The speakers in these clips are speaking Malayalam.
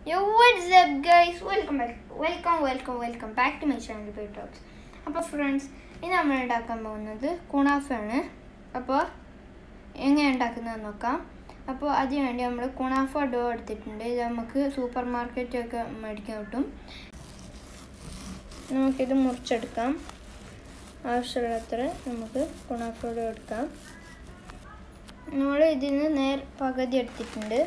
Yo, what's up, guys? Welcome back. Welcome, welcome, welcome back to my channel, Pay Talks. അപ്പോൾ ഫ്രണ്ട്സ് ഇന്ന് നമ്മൾ ഉണ്ടാക്കാൻ പോകുന്നത് കുണാഫയാണ് അപ്പോൾ എങ്ങനെ ഉണ്ടാക്കുന്നതെന്ന് നോക്കാം അപ്പോൾ അതിന് വേണ്ടി നമ്മൾ കുണാഫ ഡോ എടുത്തിട്ടുണ്ട് ഇത് നമുക്ക് സൂപ്പർ മാർക്കറ്റൊക്കെ മേടിക്കാൻ കിട്ടും നമുക്കിത് മുറിച്ചെടുക്കാം ആവശ്യമുള്ളത്ര നമുക്ക് കുണാഫ ഡോ എടുക്കാം നമ്മൾ ഇതിന് നേർ പകുതി എടുത്തിട്ടുണ്ട്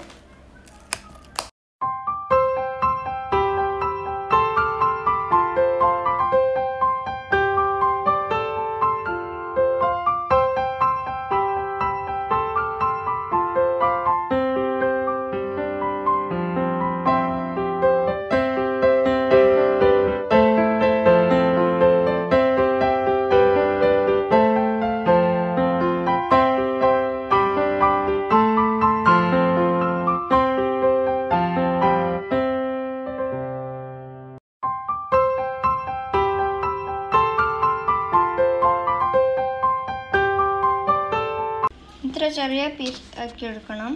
ഇത്ര ചെറിയ പീസ് ആക്കി എടുക്കണം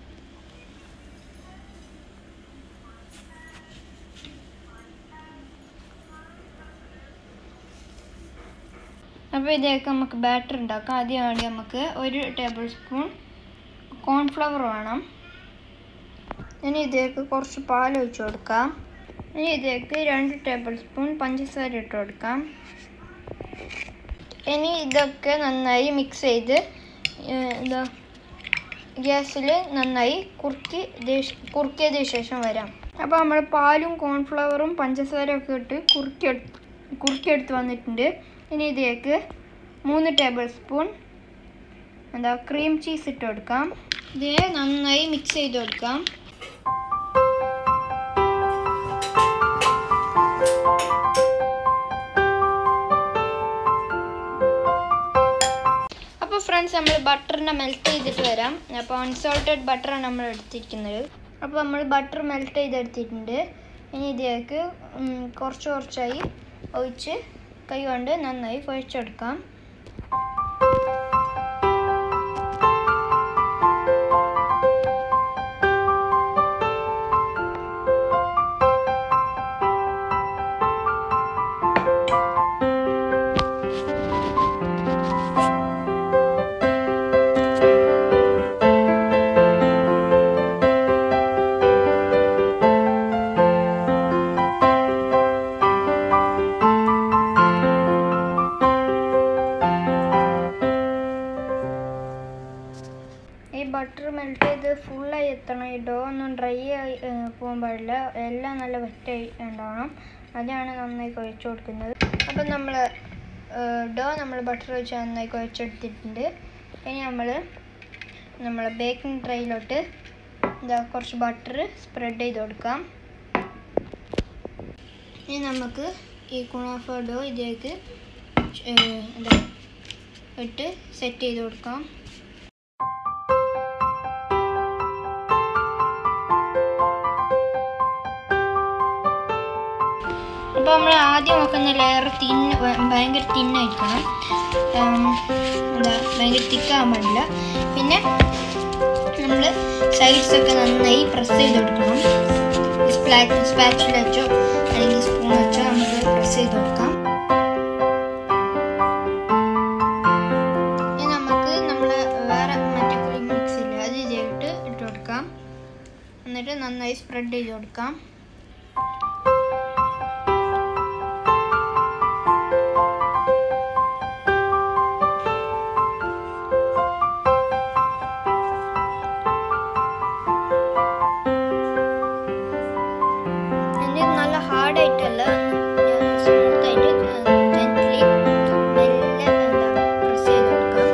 അപ്പോൾ ഇതിലേക്ക് നമുക്ക് ബാറ്റർ ഉണ്ടാക്കാം അതിന് വേണ്ടി നമുക്ക് ഒരു ടേബിൾ സ്പൂൺ കോൺഫ്ലവർ വേണം ഇനി ഇതിലേക്ക് കുറച്ച് പാൽ ഒഴിച്ച് കൊടുക്കാം ഇനി ഇതിലേക്ക് രണ്ട് ടേബിൾ സ്പൂൺ പഞ്ചസാര ഇട്ട് കൊടുക്കാം ഇനി ഇതൊക്കെ നന്നായി മിക്സ് ചെയ്ത് എന്താ ഗ്യാസിൽ നന്നായി കുറുക്കി കുറുക്കിയതിന് ശേഷം വരാം അപ്പോൾ നമ്മൾ പാലും കോൺഫ്ലവറും പഞ്ചസാരയും ഒക്കെ ഇട്ട് കുറുക്കിയെടുത്ത് കുറുക്കിയെടുത്ത് വന്നിട്ടുണ്ട് ഇനി ഇതിലേക്ക് മൂന്ന് ടേബിൾ സ്പൂൺ എന്താ ക്രീം ചീസ് ഇട്ട് കൊടുക്കാം ഇത് നന്നായി മിക്സ് ചെയ്ത് കൊടുക്കാം അപ്പോൾ ഫ്രണ്ട്സ് നമ്മൾ ബട്ടറിനെ മെൽറ്റ് ചെയ്തിട്ട് വരാം അപ്പോൾ അൺസോൾട്ടഡ് ബട്ടറാണ് നമ്മൾ എടുത്തിരിക്കുന്നത് അപ്പോൾ നമ്മൾ ബട്ടർ മെൽറ്റ് ചെയ്തെടുത്തിട്ടുണ്ട് ഇനി ഇതിലേക്ക് കുറച്ച് കുറച്ചായി ഒഴിച്ച് കൈ കൊണ്ട് നന്നായി കുഴച്ചെടുക്കാം ഈ ബട്ടർ മെൽറ്റ് ചെയ്ത് ഫുള്ളായി എത്തണം ഈ ഡോ ഒന്നും ഡ്രൈ ആയി പോകാൻ പാടില്ല എല്ലാം നല്ല വെറ്റായി ഉണ്ടാവണം അതാണ് നന്നായി കുഴച്ച് കൊടുക്കുന്നത് അപ്പം നമ്മൾ ഡോ നമ്മൾ ബട്ടർ വെച്ച് നന്നായി കുഴച്ചെടുത്തിട്ടുണ്ട് ഇനി നമ്മൾ നമ്മൾ ബേക്കിംഗ് ട്രേയിലോട്ട് എന്താ കുറച്ച് ബട്ടർ സ്പ്രെഡ് ചെയ്ത് കൊടുക്കാം ഇനി നമുക്ക് ഈ കുണാഫ ഡോ ഇതിലേക്ക് എന്താ ഇട്ട് സെറ്റ് ചെയ്ത് കൊടുക്കാം അപ്പോൾ നമ്മൾ ആദ്യം വെക്കുന്ന ലെയർ തിന്ന് ഭയങ്കര തിന്നായിരിക്കണം എന്താ ഭയങ്കര തിക്കാകാൻ പാടില്ല പിന്നെ നമ്മൾ സൈഡ്സ് ഒക്കെ നന്നായി പ്രസ് ചെയ്ത് കൊടുക്കണം സ്പ്ലാറ്റ് സ്പാച്ചിൽ വെച്ചോ അല്ലെങ്കിൽ സ്പൂൺ വെച്ചോ നമുക്ക് പ്രസ് ചെയ്ത് കൊടുക്കാം ഇനി നമുക്ക് നമ്മൾ വേറെ മറ്റേ ക്രീം മിക്സ് ഇല്ല അത് ഇതിലേക്ക് ഇട്ട് കൊടുക്കാം എന്നിട്ട് നന്നായി സ്പ്രെഡ് ചെയ്ത് കൊടുക്കാം നല്ല ഹാർഡായിട്ടല്ല സ്മൂത്ത് ആയിട്ട് ജെന്റ്ലി മെല്ലെ എന്താ പ്രസ് ചെയ്ത് കൊടുക്കാം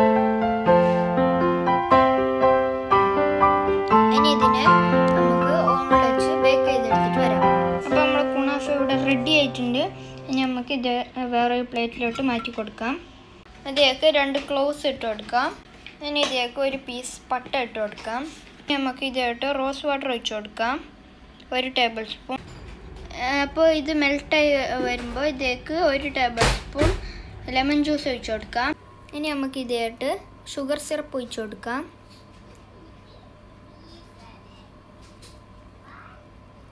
ഇനി ഇതിനെ നമുക്ക് ഓവനിൽ വെച്ച് ബേക്ക് ചെയ്തെടുത്തിട്ട് വരാം അപ്പോൾ നമ്മൾ കുണാഫ ഇവിടെ റെഡി ആയിട്ടുണ്ട് ഇനി നമുക്ക് ഇത് വേറെ ഒരു പ്ലേറ്റിലോട്ട് മാറ്റി കൊടുക്കാം ഇതിലേക്ക് രണ്ട് ക്ലോസ് ഇട്ട് കൊടുക്കാം ഇനി ഇതിലേക്ക് ഒരു പീസ് പട്ട ഇട്ട് കൊടുക്കാം ഇനി നമുക്ക് ഇതിലോട്ട് റോസ് വാട്ടർ ഒഴിച്ച് കൊടുക്കാം ഒരു ടേബിൾ സ്പൂൺ അപ്പോൾ ഇത് മെൽട്ടായി വരുമ്പോൾ ഇതിലേക്ക് ഒരു ടേബിൾ സ്പൂൺ ലെമൺ ജ്യൂസ് ഒഴിച്ച് കൊടുക്കാം ഇനി നമുക്ക് ഇതായിട്ട് ഷുഗർ സിറപ്പ് ഒഴിച്ച് കൊടുക്കാം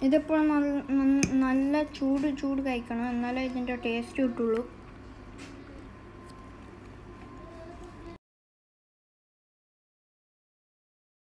ഇതെപ്പോഴും നല്ല നല്ല ചൂട് ചൂട് കഴിക്കണം എന്നാലേ ഇതിൻ്റെ ടേസ്റ്റ് കിട്ടുള്ളൂ